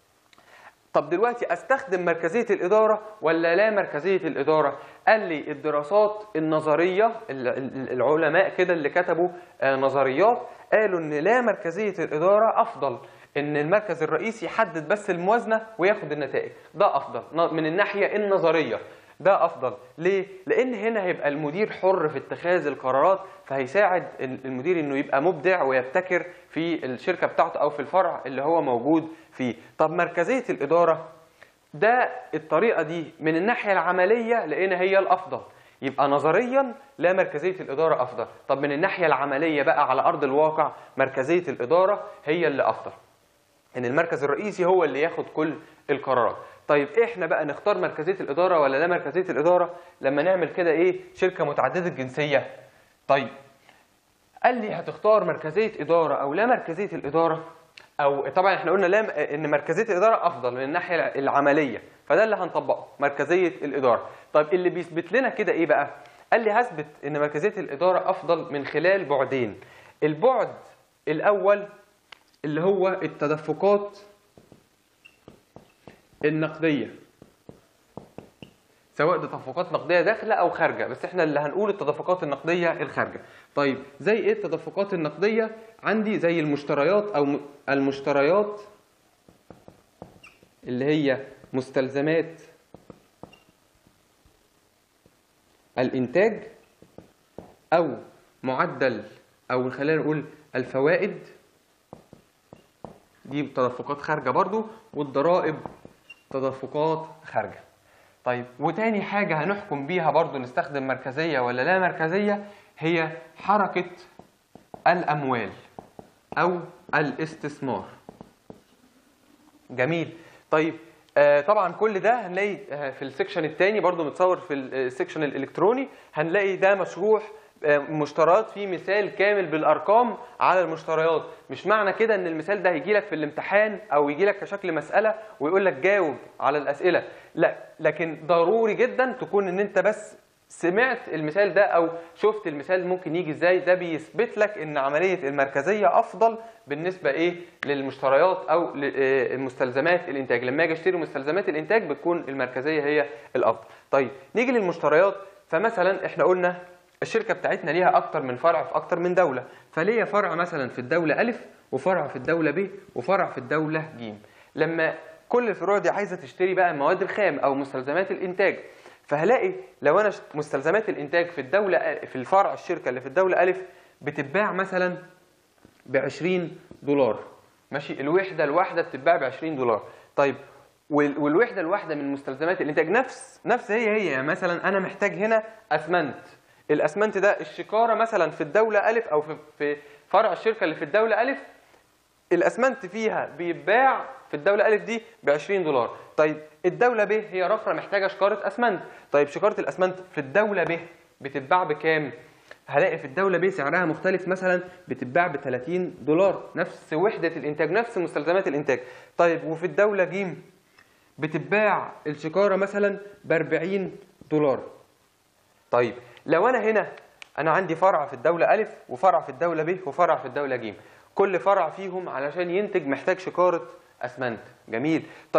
طب دلوقتي استخدم مركزيه الاداره ولا لا مركزيه الاداره قال لي الدراسات النظريه ال- ال- العلماء كده اللي كتبوا آه، نظريات قالوا ان لا مركزيه الاداره افضل ان المركز الرئيسي يحدد بس الموازنه وياخد النتائج ده افضل ن- من الناحيه النظريه ده افضل ليه لان هنا هيبقى المدير حر في اتخاذ القرارات فهيساعد ال- المدير انه يبقى مبدع ويبتكر في الشركه بتاعته او في الفرع اللي هو موجود فيه طب مركزيه الاداره ده الطريقه دي من الناحيه العمليه لقينا هي الافضل يبقى نظريا لا مركزيه الاداره افضل طب من الناحيه العمليه بقى على ارض الواقع مركزيه الاداره هي اللي افضل ان المركز الرئيسي هو اللي ياخد كل القرارات طيب احنا بقى نختار مركزيه الاداره ولا لا مركزيه الاداره لما نعمل كده ايه شركه متعدده الجنسيه طيب قال لي هتختار مركزيه اداره او لا مركزيه الاداره او طبعا احنا قلنا لا ان مركزيه الاداره افضل من الناحيه العمليه فده اللي هنطبقه مركزيه الاداره طيب اللي بيثبت لنا كده ايه بقى قال لي هثبت ان مركزيه الاداره افضل من خلال بعدين البعد الاول اللي هو التدفقات النقديه سواء تدفقات نقديه داخله او خارجه بس احنا اللي هنقول التدفقات النقديه الخارجه طيب زي ايه التدفقات النقديه عندي زي المشتريات او م- المشتريات اللي هي مستلزمات الانتاج او معدل او خلينا نقول الفوائد دي تدفقات خارجه برضو والضرائب تدفقات خارجه طيب وتاني حاجة هنحكم بيها برضو نستخدم مركزية ولا لا مركزية هي حركة الأموال أو الاستثمار جميل طيب آه طبعا كل ده هنلاقي آه في السكشن الثاني برضو متصور في السكشن الالكتروني هنلاقي ده مشروح آه مشتريات فيه مثال كامل بالارقام على المشتريات مش معنى كده ان المثال ده هيجي لك في الامتحان او يجي لك كشكل مساله ويقول لك جاوب على الاسئله لا لكن ضروري جدا تكون ان انت بس سمعت المثال ده او شفت المثال ممكن يجي ازاي ده بيثبت لك ان عمليه المركزيه افضل بالنسبه ايه للمشتريات او للمستلزمات الانتاج لما اجي اشتري مستلزمات الانتاج بتكون المركزيه هي الافضل طيب نيجي للمشتريات فمثلا احنا قلنا الشركه بتاعتنا ليها اكتر من فرع في اكتر من دوله فليا فرع مثلا في الدوله الف وفرع في الدوله ب وفرع في الدوله ج لما كل الفروع دي عايزه تشتري بقى المواد الخام او مستلزمات الانتاج فهلاقي لو انا مستلزمات الانتاج في الدوله في الفرع الشركه اللي في الدوله الف بتتباع مثلا ب 20 دولار ماشي الوحده الواحده بتتباع ب 20 دولار طيب والوحده الواحده من مستلزمات الانتاج نفس نفس هي هي يعني مثلا انا محتاج هنا اسمنت الاسمنت ده الشكاره مثلا في الدوله الف او في في فرع الشركه اللي في الدوله الف الاسمنت فيها بيتباع في الدوله الف دي ب 20 دولار طيب الدوله ب هي رفره محتاجه شكاره اسمنت طيب شكاره الاسمنت في الدوله ب بتتباع بكام هلاقي في الدوله ب سعرها مختلف مثلا بتتباع ب 30 دولار نفس وحده الانتاج نفس مستلزمات الانتاج طيب وفي الدوله ج بتتباع الشكاره مثلا ب 40 دولار طيب لو انا هنا انا عندي فرع في الدوله الف وفرع في الدوله ب وفرع في الدوله ج كل فرع فيهم علشان ينتج محتاج شكاره اسمنت جميل طيب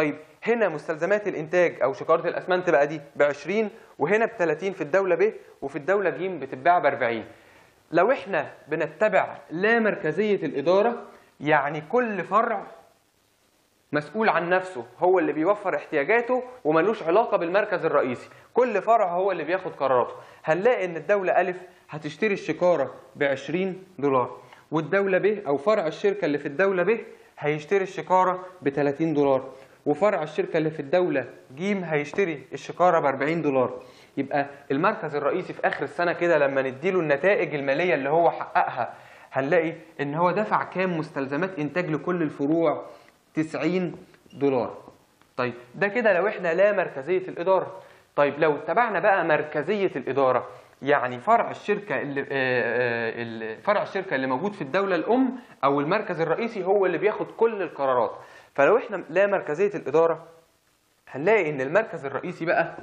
هنا مستلزمات الانتاج او شكاره الاسمنت بقى دي ب 20 وهنا ب 30 في الدوله ب وفي الدوله ج بتتباع ب 40 لو احنا بنتبع لا مركزيه الاداره يعني كل فرع مسؤول عن نفسه هو اللي بيوفر احتياجاته وملوش علاقة بالمركز الرئيسي كل فرع هو اللي بياخد قراراته هنلاقي ان الدولة ألف هتشتري الشكارة ب 20 دولار والدولة ب أو فرع الشركة اللي في الدولة ب هيشتري الشكارة ب 30 دولار وفرع الشركة اللي في الدولة ج هيشتري الشكارة ب 40 دولار يبقى المركز الرئيسي في آخر السنة كده لما نديله النتائج المالية اللي هو حققها هنلاقي ان هو دفع كام مستلزمات انتاج لكل الفروع 90 دولار طيب ده كده لو احنا لا مركزية الإدارة طيب لو اتبعنا بقى مركزية الإدارة يعني فرع الشركة اللي آه، آه، ال- فرع الشركة اللي موجود في الدولة الأم أو المركز الرئيسي هو اللي بياخد كل القرارات فلو احنا لا مركزية الإدارة هنلاقي إن المركز الرئيسي بقى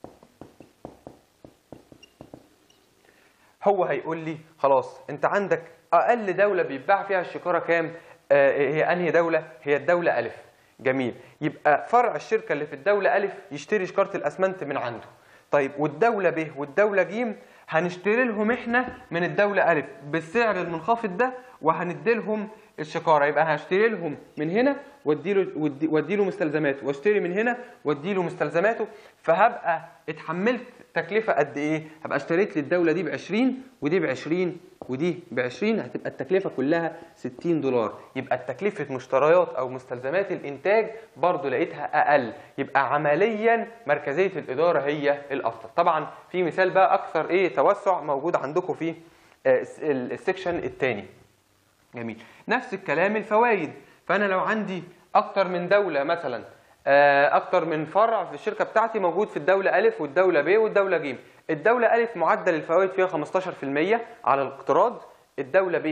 هو هيقول لي خلاص انت عندك اقل دوله بيتباع فيها الشكاره كام آه هي انهي دوله هي الدوله الف جميل يبقى فرع الشركه اللي في الدوله الف يشتري شكاره الاسمنت من عنده طيب والدوله ب والدوله ج هنشتري لهم احنا من الدوله الف بالسعر المنخفض ده وهندي لهم الشكاره يبقى انا هشتري لهم من هنا واديله وادي- واديله مستلزماته واشتري من هنا واديله مستلزماته فهبقى اتحملت تكلفه قد ايه؟ هبقى اشتريت للدوله دي ب 20 ودي ب 20 ودي ب 20 هتبقى التكلفه كلها 60 دولار يبقى التكلفه مشتريات او مستلزمات الانتاج برضو لقيتها اقل يبقى عمليا مركزيه الاداره هي الافضل طبعا في مثال بقى اكثر ايه توسع موجود عندكم في آه، الس- السكشن الثاني جميل نفس الكلام الفوائد فانا لو عندي اكتر من دوله مثلا آه، اكتر من فرع في الشركه بتاعتي موجود في الدوله الف والدوله ب والدوله ج الدوله الف معدل الفوائد فيها 15% على الاقتراض الدوله ب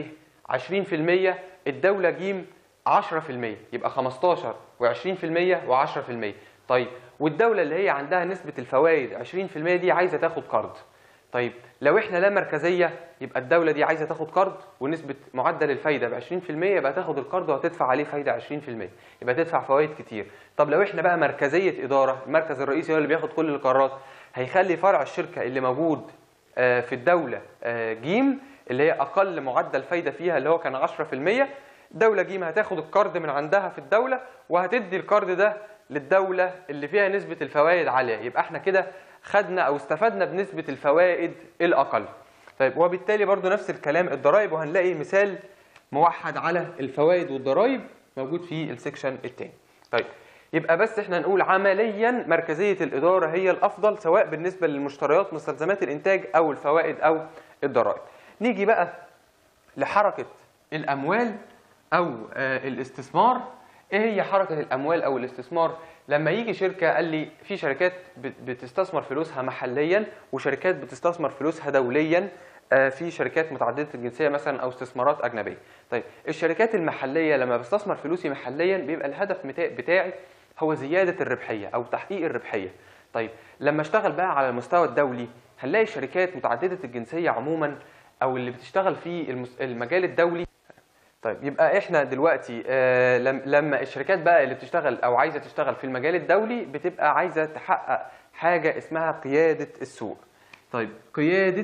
20% الدوله ج 10% يبقى 15 و20% و10% طيب والدوله اللي هي عندها نسبه الفوائد 20% دي عايزه تاخد قرض طيب لو احنا لا مركزيه يبقى الدوله دي عايزه تاخد قرض ونسبه معدل الفايده ب 20% يبقى تاخد القرض وهتدفع عليه فايده 20% يبقى تدفع فوائد كتير طب لو احنا بقى مركزيه اداره المركز الرئيسي هو اللي بياخد كل القرارات هيخلي فرع الشركه اللي موجود آه، في الدوله آه، جيم اللي هي اقل معدل فايده فيها اللي هو كان 10% دوله جيم هتاخد القرض من عندها في الدوله وهتدي القرض ده للدوله اللي فيها نسبه الفوائد عاليه يبقى احنا كده خدنا او استفدنا بنسبه الفوائد الاقل طيب وبالتالي برضو نفس الكلام الضرائب وهنلاقي مثال موحد على الفوائد والضرائب موجود في السكشن الثاني طيب يبقى بس احنا نقول عمليا مركزيه الاداره هي الافضل سواء بالنسبه للمشتريات مستلزمات الانتاج او الفوائد او الضرائب نيجي بقى لحركه الاموال او آه، الاستثمار ايه هي حركه الاموال او الاستثمار لما يجي شركه قال لي في شركات بت- بتستثمر فلوسها محليا وشركات بتستثمر فلوسها دوليا آه، في شركات متعدده الجنسيه مثلا او استثمارات اجنبيه طيب الشركات المحليه لما بستثمر فلوسي محليا بيبقى الهدف متا- بتاعي هو زياده الربحيه او تحقيق الربحيه طيب لما اشتغل بقى على المستوى الدولي هنلاقي شركات متعدده الجنسيه عموما او اللي بتشتغل في المس- المجال الدولي طيب يبقى احنا دلوقتي آه، لم- لما الشركات بقى اللي بتشتغل او عايزه تشتغل في المجال الدولي بتبقى عايزه تحقق حاجه اسمها قياده السوق. طيب قياده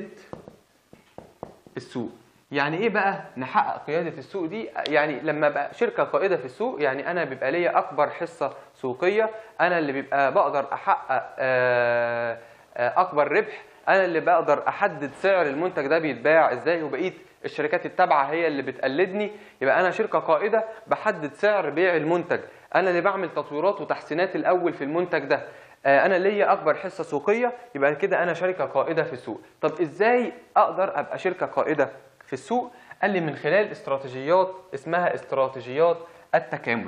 السوق يعني ايه بقى نحقق قياده السوق دي يعني لما بقى شركه قائده في السوق يعني انا بيبقى ليا اكبر حصه سوقيه انا اللي بيبقى بقدر احقق آه، آه، اكبر ربح انا اللي بقدر احدد سعر المنتج ده بيتباع ازاي وبقيه الشركات التابعه هي اللي بتقلدني يبقى انا شركه قائده بحدد سعر بيع المنتج انا اللي بعمل تطويرات وتحسينات الاول في المنتج ده آه، انا ليا اكبر حصه سوقيه يبقى كده انا شركه قائده في السوق طب ازاي اقدر ابقى شركه قائده في السوق قال لي من خلال استراتيجيات اسمها استراتيجيات التكامل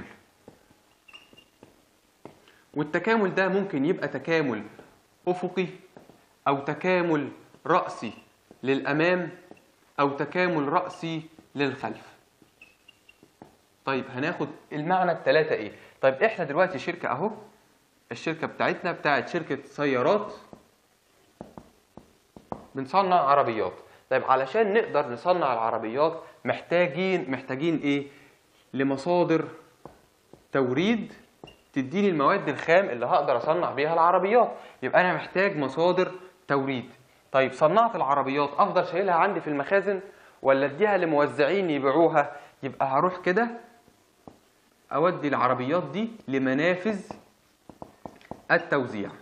والتكامل ده ممكن يبقى تكامل افقي او تكامل راسي للامام او تكامل راسي للخلف طيب هناخد المعنى الثلاثه ايه طيب احنا دلوقتي شركه اهو الشركه بتاعتنا بتاعت شركه سيارات بنصنع عربيات طيب علشان نقدر نصنع العربيات محتاجين محتاجين ايه لمصادر توريد تديني المواد الخام اللي هقدر اصنع بيها العربيات يبقى انا محتاج مصادر توريد طيب صنعت العربيات افضل شايلها عندي في المخازن ولا اديها لموزعين يبيعوها يبقى هروح كده اودي العربيات دي لمنافذ التوزيع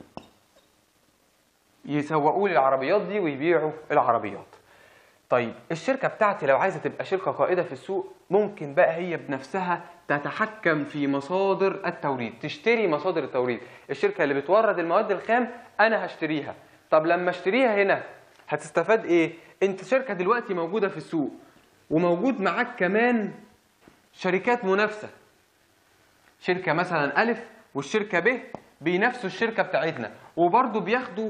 يسوقوا لي العربيات دي ويبيعوا العربيات طيب الشركة بتاعتي لو عايزة تبقى شركة قائدة في السوق ممكن بقى هي بنفسها تتحكم في مصادر التوريد تشتري مصادر التوريد الشركة اللي بتورد المواد الخام أنا هشتريها طب لما اشتريها هنا هتستفاد ايه انت شركة دلوقتي موجودة في السوق وموجود معاك كمان شركات منافسة شركة مثلا ألف والشركة ب بينافسوا الشركة بتاعتنا وبرضه بياخدوا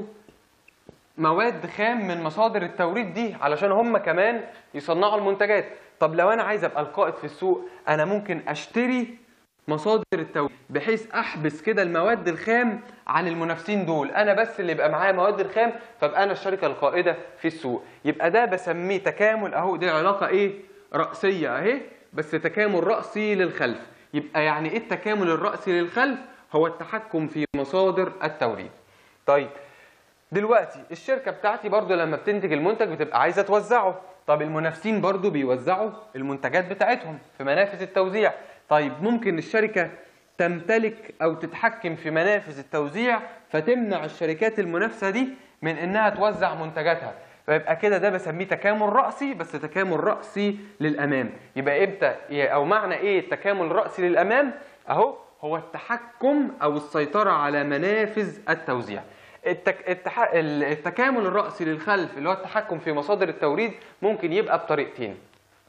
مواد خام من مصادر التوريد دي علشان هم كمان يصنعوا المنتجات طب لو انا عايز ابقى القائد في السوق انا ممكن اشتري مصادر التوريد بحيث احبس كده المواد الخام عن المنافسين دول انا بس اللي يبقى معايا مواد الخام فابقى انا الشركه القائده في السوق يبقى ده بسميه تكامل اهو دي علاقه ايه راسيه اهي بس تكامل راسي للخلف يبقى يعني ايه التكامل الراسي للخلف هو التحكم في مصادر التوريد طيب دلوقتي الشركه بتاعتي برضو لما بتنتج المنتج بتبقى عايزه توزعه طب المنافسين برضو بيوزعوا المنتجات بتاعتهم في منافذ التوزيع طيب ممكن الشركه تمتلك او تتحكم في منافذ التوزيع فتمنع الشركات المنافسه دي من انها توزع منتجاتها فيبقى كده ده بسميه تكامل رأسي بس تكامل رأسي للأمام يبقى امتى أو معنى إيه التكامل الرأسي للأمام أهو هو التحكم أو السيطرة على منافذ التوزيع التك... التح... التكامل الرأسي للخلف اللي هو التحكم في مصادر التوريد ممكن يبقى بطريقتين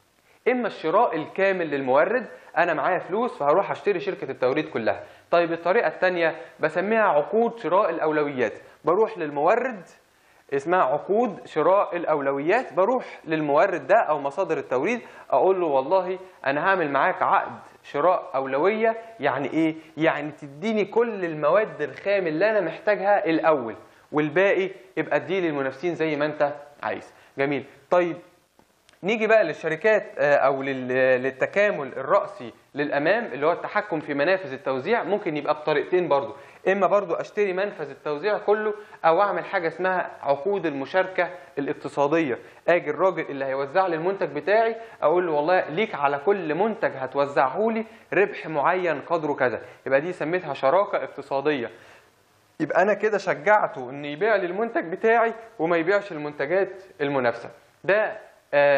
اما الشراء الكامل للمورد انا معايا فلوس فهروح اشتري شركه التوريد كلها طيب الطريقه الثانيه بسميها عقود شراء الاولويات بروح للمورد اسمها عقود شراء الاولويات بروح للمورد ده او مصادر التوريد اقول له والله انا هعمل معاك عقد شراء اولويه يعني ايه يعني تديني كل المواد الخام اللي انا محتاجها الاول والباقي يبقى اديه للمنافسين زي ما انت عايز جميل طيب نيجي بقى للشركات او للتكامل الرأسي للامام اللي هو التحكم في منافذ التوزيع ممكن يبقى بطريقتين برضو اما برضو اشتري منفذ التوزيع كله او اعمل حاجه اسمها عقود المشاركه الاقتصاديه اجي الراجل اللي هيوزع لي المنتج بتاعي اقول له والله ليك على كل منتج هتوزعه لي ربح معين قدره كذا يبقى دي سميتها شراكه اقتصاديه يبقى انا كده شجعته ان يبيع لي المنتج بتاعي وما يبيعش المنتجات المنافسه ده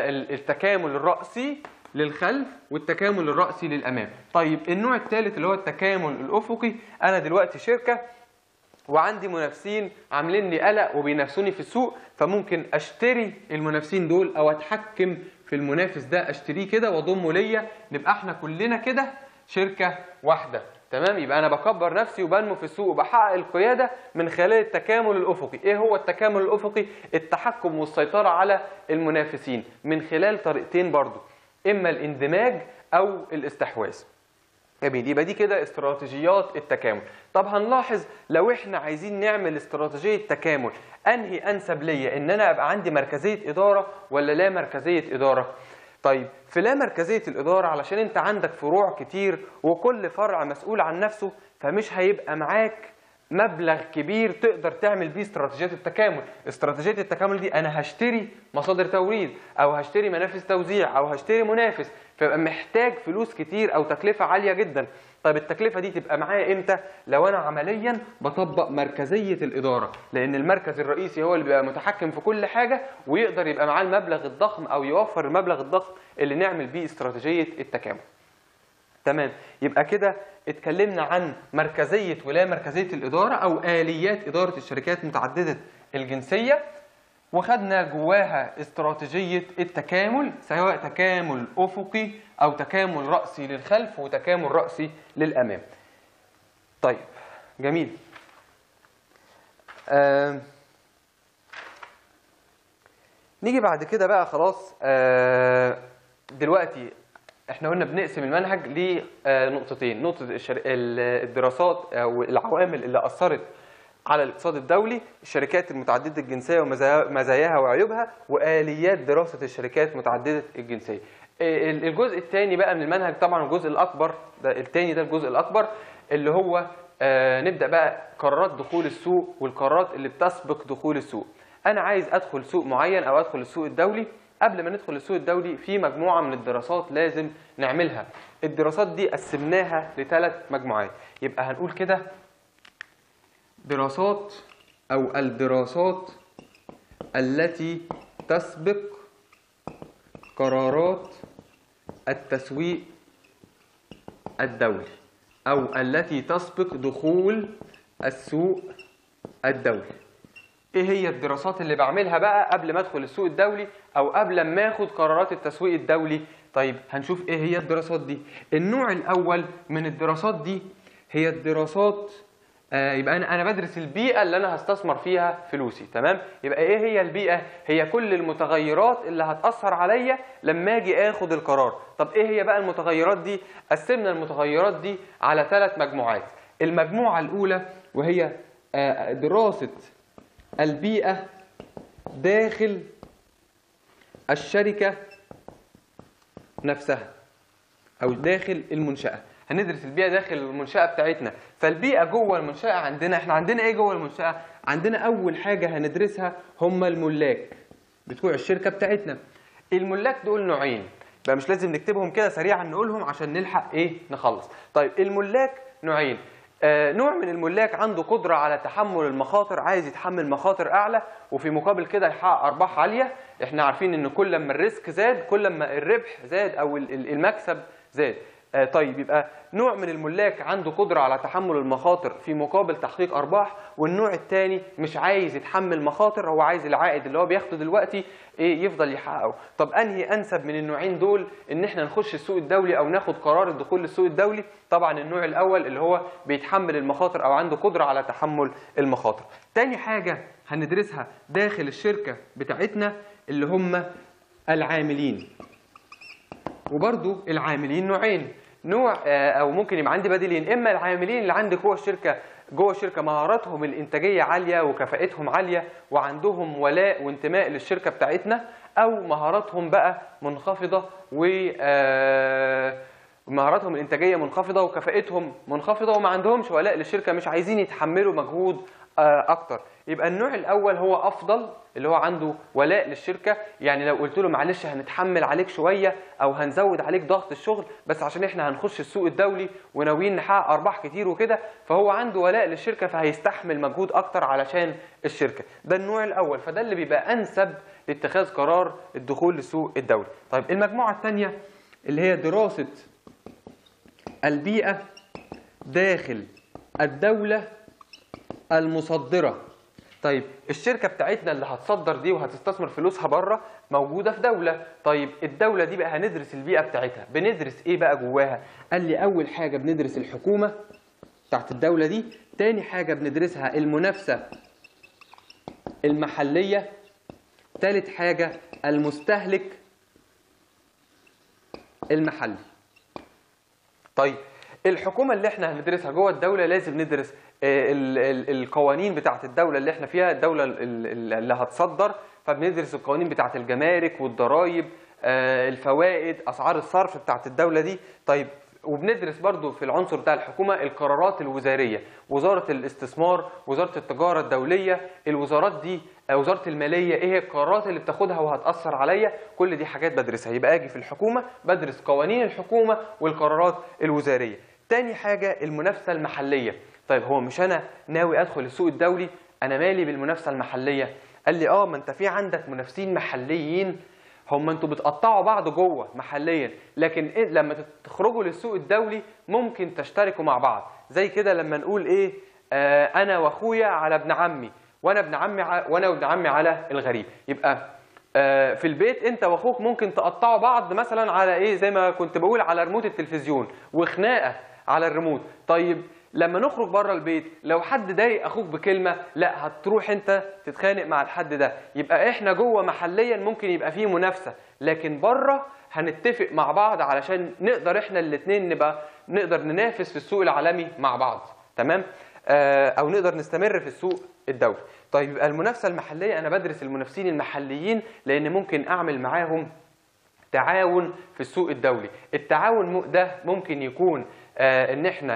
التكامل الرأسي للخلف والتكامل الرأسي للأمام طيب النوع الثالث اللي هو التكامل الأفقي أنا دلوقتي شركة وعندي منافسين عاملين لي قلق وبينافسوني في السوق فممكن اشتري المنافسين دول او اتحكم في المنافس ده اشتريه كده واضمه ليا نبقى احنا كلنا كده شركه واحده تمام يبقى انا بكبر نفسي وبنمو في السوق وبحقق القياده من خلال التكامل الافقي ايه هو التكامل الافقي التحكم والسيطره على المنافسين من خلال طريقتين برضو اما الاندماج او الاستحواذ جميل يبقى دي كده استراتيجيات التكامل طب هنلاحظ لو احنا عايزين نعمل استراتيجيه تكامل انهي انسب ليا ان انا ابقى عندي مركزيه اداره ولا لا مركزيه اداره طيب في لا مركزيه الاداره علشان انت عندك فروع كتير وكل فرع مسؤول عن نفسه فمش هيبقى معاك مبلغ كبير تقدر تعمل بيه استراتيجيات التكامل استراتيجيه التكامل دي انا هشتري مصادر توريد او هشتري منافذ توزيع او هشتري منافس فيبقى محتاج فلوس كتير او تكلفه عاليه جدا طيب التكلفه دي تبقى معايا امتى لو انا عمليا بطبق مركزيه الاداره لان المركز الرئيسي هو اللي بيبقى متحكم في كل حاجه ويقدر يبقى معاه المبلغ الضخم او يوفر المبلغ الضخم اللي نعمل بيه استراتيجيه التكامل تمام يبقى كده اتكلمنا عن مركزية ولا مركزية الإدارة أو آليات إدارة الشركات متعددة الجنسية وخدنا جواها استراتيجية التكامل سواء تكامل أفقي أو تكامل رأسي للخلف وتكامل رأسي للأمام طيب جميل آه نيجي بعد كده بقى خلاص آه دلوقتي احنا قلنا بنقسم المنهج لنقطتين نقطة الدراسات او العوامل اللي اثرت على الاقتصاد الدولي الشركات المتعددة الجنسية ومزاياها وعيوبها وآليات دراسة الشركات متعددة الجنسية الجزء الثاني بقى من المنهج طبعا الجزء الأكبر ده الثاني ده الجزء الأكبر اللي هو آه نبدا بقى قرارات دخول السوق والقرارات اللي بتسبق دخول السوق انا عايز ادخل سوق معين او ادخل السوق الدولي قبل ما ندخل السوق الدولي في مجموعه من الدراسات لازم نعملها الدراسات دي قسمناها لثلاث مجموعات يبقى هنقول كده دراسات او الدراسات التي تسبق قرارات التسويق الدولي او التي تسبق دخول السوق الدولي ايه هي الدراسات اللي بعملها بقى قبل ما ادخل السوق الدولي او قبل ما اخد قرارات التسويق الدولي طيب هنشوف ايه هي الدراسات دي النوع الاول من الدراسات دي هي الدراسات آه يبقى انا انا بدرس البيئه اللي انا هستثمر فيها فلوسي تمام يبقى ايه هي البيئه هي كل المتغيرات اللي هتاثر عليا لما اجي اخد القرار طب ايه هي بقى المتغيرات دي قسمنا المتغيرات دي على ثلاث مجموعات المجموعه الاولى وهي آه دراسه البيئة داخل الشركة نفسها أو داخل المنشأة هندرس البيئة داخل المنشأة بتاعتنا فالبيئة جوه المنشأة عندنا احنا عندنا ايه جوه المنشأة عندنا أول حاجة هندرسها هم الملاك بتوع الشركة بتاعتنا الملاك دول نوعين بقى مش لازم نكتبهم كده سريعا نقولهم عشان نلحق ايه نخلص طيب الملاك نوعين آه، نوع من الملاك عنده قدرة على تحمل المخاطر عايز يتحمل مخاطر أعلى وفي مقابل كده يحقق أرباح عالية احنا عارفين إن كل ما الريسك زاد كل ما الربح زاد أو ال- ال- المكسب زاد آه، طيب يبقى نوع من الملاك عنده قدرة على تحمل المخاطر في مقابل تحقيق أرباح والنوع الثاني مش عايز يتحمل مخاطر هو عايز العائد اللي هو بياخده دلوقتي ايه يفضل يحققه طب انهي انسب من النوعين دول ان احنا نخش السوق الدولي او ناخد قرار الدخول للسوق الدولي طبعا النوع الاول اللي هو بيتحمل المخاطر او عنده قدرة على تحمل المخاطر تاني حاجة هندرسها داخل الشركة بتاعتنا اللي هم العاملين وبرضو العاملين نوعين نوع آه، او ممكن يبقى عندي بديلين اما العاملين اللي عندي جوه الشركه جوه الشركه مهاراتهم الانتاجيه عاليه وكفاءتهم عاليه وعندهم ولاء وانتماء للشركه بتاعتنا او مهاراتهم بقى منخفضه و آه، مهاراتهم الانتاجيه منخفضه وكفاءتهم منخفضه وما عندهمش ولاء للشركه مش عايزين يتحملوا مجهود آه، اكتر يبقى النوع الاول هو افضل اللي هو عنده ولاء للشركه يعني لو قلت له معلش هنتحمل عليك شويه او هنزود عليك ضغط الشغل بس عشان احنا هنخش السوق الدولي وناويين نحقق ارباح كتير وكده فهو عنده ولاء للشركه فهيستحمل مجهود اكتر علشان الشركه ده النوع الاول فده اللي بيبقى انسب لاتخاذ قرار الدخول للسوق الدولي طيب المجموعه الثانيه اللي هي دراسه البيئه داخل الدوله المصدره طيب الشركه بتاعتنا اللي هتصدر دي وهتستثمر فلوسها بره موجوده في دوله طيب الدوله دي بقى هندرس البيئه بتاعتها بندرس ايه بقى جواها قال لي اول حاجه بندرس الحكومه بتاعت الدوله دي تاني حاجه بندرسها المنافسه المحليه تالت حاجه المستهلك المحلي طيب الحكومه اللي احنا هندرسها جوه الدوله لازم ندرس آه، ال- ال- القوانين بتاعه الدوله اللي احنا فيها الدوله ال- ال- اللي هتصدر فبندرس القوانين بتاعه الجمارك والضرائب آه، الفوائد اسعار الصرف بتاعه الدوله دي طيب وبندرس برضو في العنصر بتاع الحكومة القرارات الوزارية وزارة الاستثمار وزارة التجارة الدولية الوزارات دي آه، وزارة المالية ايه هي القرارات اللي بتاخدها وهتأثر عليا كل دي حاجات بدرسها يبقى اجي في الحكومة بدرس قوانين الحكومة والقرارات الوزارية تاني حاجة المنافسة المحلية طيب هو مش انا ناوي ادخل السوق الدولي انا مالي بالمنافسة المحلية قال لي اه ما انت في عندك منافسين محليين هم انتوا بتقطعوا بعض جوه محليا لكن إيه لما تخرجوا للسوق الدولي ممكن تشتركوا مع بعض زي كده لما نقول ايه آه انا واخويا على ابن عمي وانا ابن عمي ع... وانا وابن عمي على الغريب يبقى آه في البيت انت واخوك ممكن تقطعوا بعض مثلا على ايه زي ما كنت بقول على ريموت التلفزيون وخناقه على الريموت طيب لما نخرج بره البيت لو حد ضايق اخوك بكلمه لا هتروح انت تتخانق مع الحد ده يبقى احنا جوه محليا ممكن يبقى فيه منافسه لكن بره هنتفق مع بعض علشان نقدر احنا الاثنين نبقى نقدر ننافس في السوق العالمي مع بعض تمام آه او نقدر نستمر في السوق الدولي طيب يبقى المنافسه المحليه انا بدرس المنافسين المحليين لان ممكن اعمل معاهم تعاون في السوق الدولي التعاون م- ده ممكن يكون آه ان احنا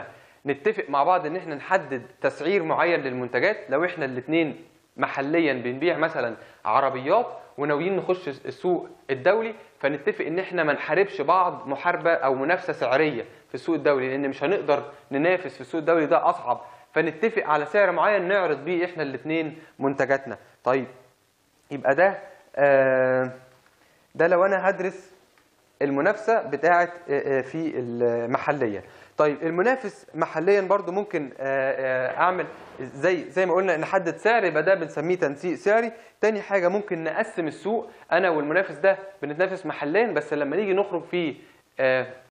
نتفق مع بعض ان احنا نحدد تسعير معين للمنتجات لو احنا الاثنين محليا بنبيع مثلا عربيات وناويين نخش السوق الدولي فنتفق ان احنا ما نحاربش بعض محاربه او منافسه سعريه في السوق الدولي لان مش هنقدر ننافس في السوق الدولي ده اصعب فنتفق على سعر معين نعرض بيه احنا الاثنين منتجاتنا طيب يبقى ده آه ده لو انا هدرس المنافسه بتاعه آه، آه، في المحليه طيب المنافس محليا برضو ممكن آه، آه، اعمل زي زي ما قلنا نحدد سعر يبقى ده بنسميه تنسيق سعري تاني حاجه ممكن نقسم السوق انا والمنافس ده بنتنافس محليا بس لما نيجي نخرج في آه،